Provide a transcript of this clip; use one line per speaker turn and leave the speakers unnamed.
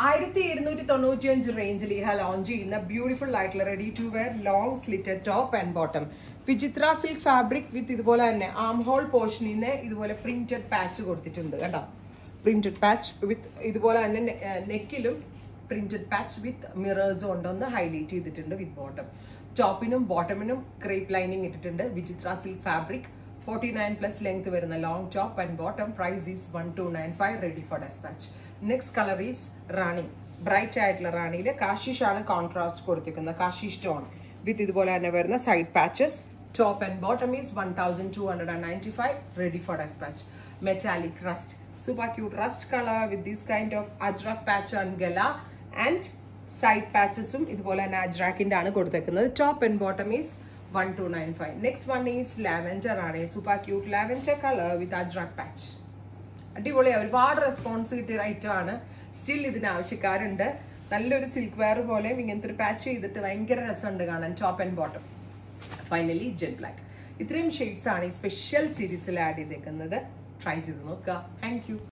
ആയിരത്തി ഇരുന്നൂറ്റി തൊണ്ണൂറ്റി അഞ്ച് റേഞ്ചിൽ ഇഹ ലോഞ്ച് ചെയ്യുന്ന ബ്യൂട്ടിഫുൾ ആയിട്ടുള്ള ready to wear long slitted top and bottom Vichitra silk fabric with ഇതുപോലെ തന്നെ ആം ഹോൾ പോർഷനിൽ നിന്ന് ഇതുപോലെ പ്രിന്റഡ് പാച്ച് കൊടുത്തിട്ടുണ്ട് കേട്ടോ പ്രിന്റഡ് പാച്ച് വിത്ത് ഇതുപോലെ തന്നെ നെക്കിലും പ്രിന്റഡ് പാച്ച് വിത്ത് മിറേഴ്സും ഉണ്ടെന്ന് ഹൈലൈറ്റ് ചെയ്തിട്ടുണ്ട് വിത്ത് ബോട്ടം ടോപ്പിനും ബോട്ടമിനും ക്രേപ്പ് ലൈനിങ് ഇട്ടിട്ടുണ്ട് Vichitra silk fabric forty nine plus length വരുന്ന long top and bottom price is one two nine five ready for despatch next colour is Rani bright ആയിട്ടുള്ള റാണിയിൽ കാശിഷ് ആണ് കോൺട്രാസ്റ്റ് കൊടുത്തിരിക്കുന്നത് കാശി സ്റ്റോൺ വിത്ത് ഇതുപോലെ തന്നെ വരുന്ന side patches top and bottom is one thousand two hundred and ninety five ready for despatch metallic rust super cute rust colour with this kind of Ajrak patch and gala and side പാച്ചസും ഇതുപോലെ തന്നെ അജ്രാക്കിൻ്റെ ആണ് കൊടുത്തേക്കുന്നത് top and bottom is one two nine five next one is lavender ആണ് super cute lavender colour with Ajrak patch അടിപൊളിയാണ് ഒരുപാട് response കിട്ടിയ ഐറ്റം ആണ് സ്റ്റിൽ ഇതിന് ആവശ്യക്കാരുണ്ട് നല്ലൊരു സിൽക്ക് വെയർ പോലെയും ഇങ്ങനത്തെ ഒരു പാച്ച് ചെയ്തിട്ട് ഭയങ്കര രസമുണ്ട് കാണാൻ top and bottom finally jet black ഇത്രയും ഷെയ്ഡ്സ് ആണ് ഈ സ്പെഷ്യൽ സീരീസിൽ ആഡ് ചെയ്തേക്കുന്നത് ട്രൈ ചെയ്ത് നോക്കുക താങ്ക് യു